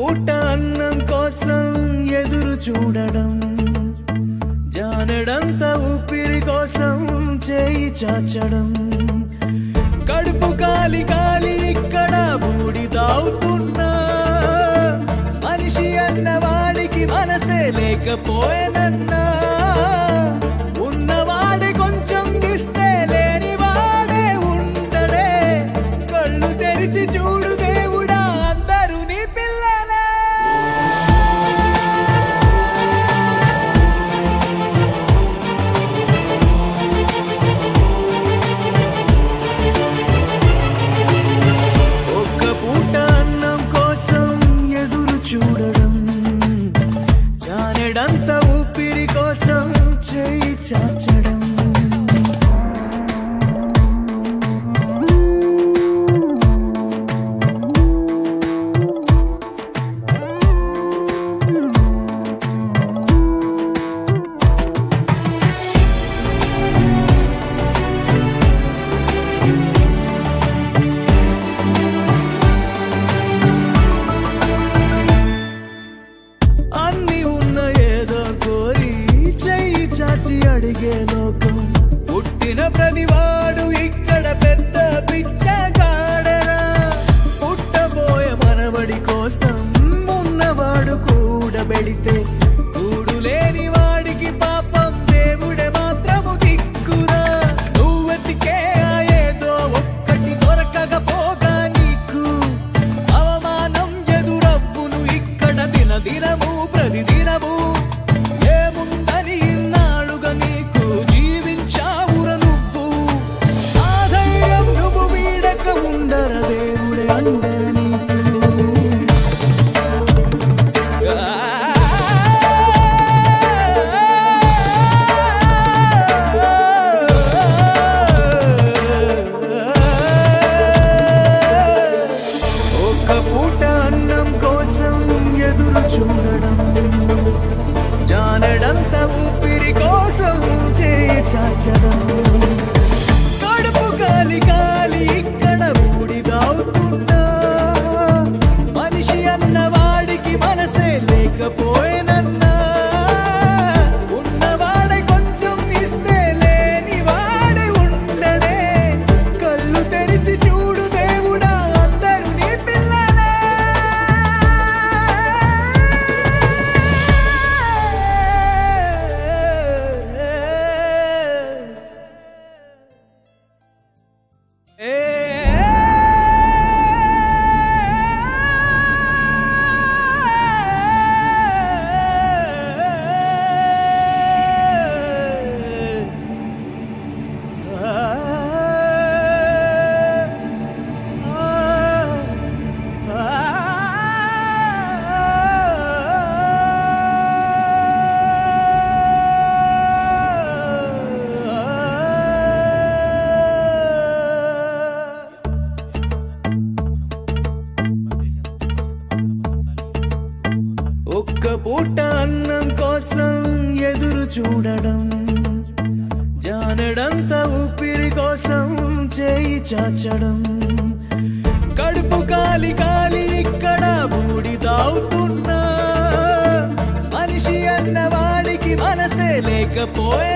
పూట అన్నం కోసం ఎదురు చూడడం జానడంత ఊపిరి కోసం చేయి చాచడం కడుపు కాలి కాలి ఇక్కడ బూడి తాగుతున్నా మనిషి అన్నవాడికి మనసే లేకపోయేనన్నా ఉన్నవాడి కొంచెం ఇస్తే లేనివాడే ఉండడే కళ్ళు తెరిచి చూడు దేవుడా అందరూ నీ పిల్లలే ఒక్క పూట అన్నం కోసం ఎదురు చూడడం జానెడంత ఊపిరి కోసం చేయి చాచడం అన్ని ఉన్న ఏదో కోరి చెయ్యి చాచి అడిగే లోకం పుట్టిన ప్రతివాడు ఇక్కడ పెద్ద పిచ్చగాడరా పుట్టబోయే మనవడి కోసం ఉన్నవాడు కూడబెడితే కూడు లేని వాడికి పాపం దేవుడే మాత్రము దిక్కురా నువ్వెతికే ఆ ఏదో ఒక్కటి దొరకకపోగా నీకు అవమానం ఎదురవ్వును ఇక్కడ దిన దినము ప్రతిదినము ఏముందని ఇన్నాళ్ళుగా నీకు జీవించావుర నువ్వు ఆ ధైర్యం నువ్వు వీడక ఉండర దేవుడే అండర నీకు ఒక్క పూట అన్నం కోసం ఎదురు చూడడం జానడంత ఊపిరి కోసం చేయి చాచడం కడుపు కాలి కాలి ఇక్కడ ఊడిదావుతున్నా మనిషి అన్నవాడికి మనసే లేకపోయేనన్నా ఉన్నవాడే కొంచెం ఇస్తే లేని వాడే ఉండడే కళ్ళు తెరిచి చూడు దేవుడా అందరూ నీ పిల్లలే ఒక్క పూట అన్నం కోసం ఎదురు చూడడం జానడంత ఊపిరి కోసం చేయి చాచడం కడుపు కాలి కాలి ఇక్కడ బూడి తాగుతున్నా మనిషి అన్నవాడికి మనసే లేకపోయే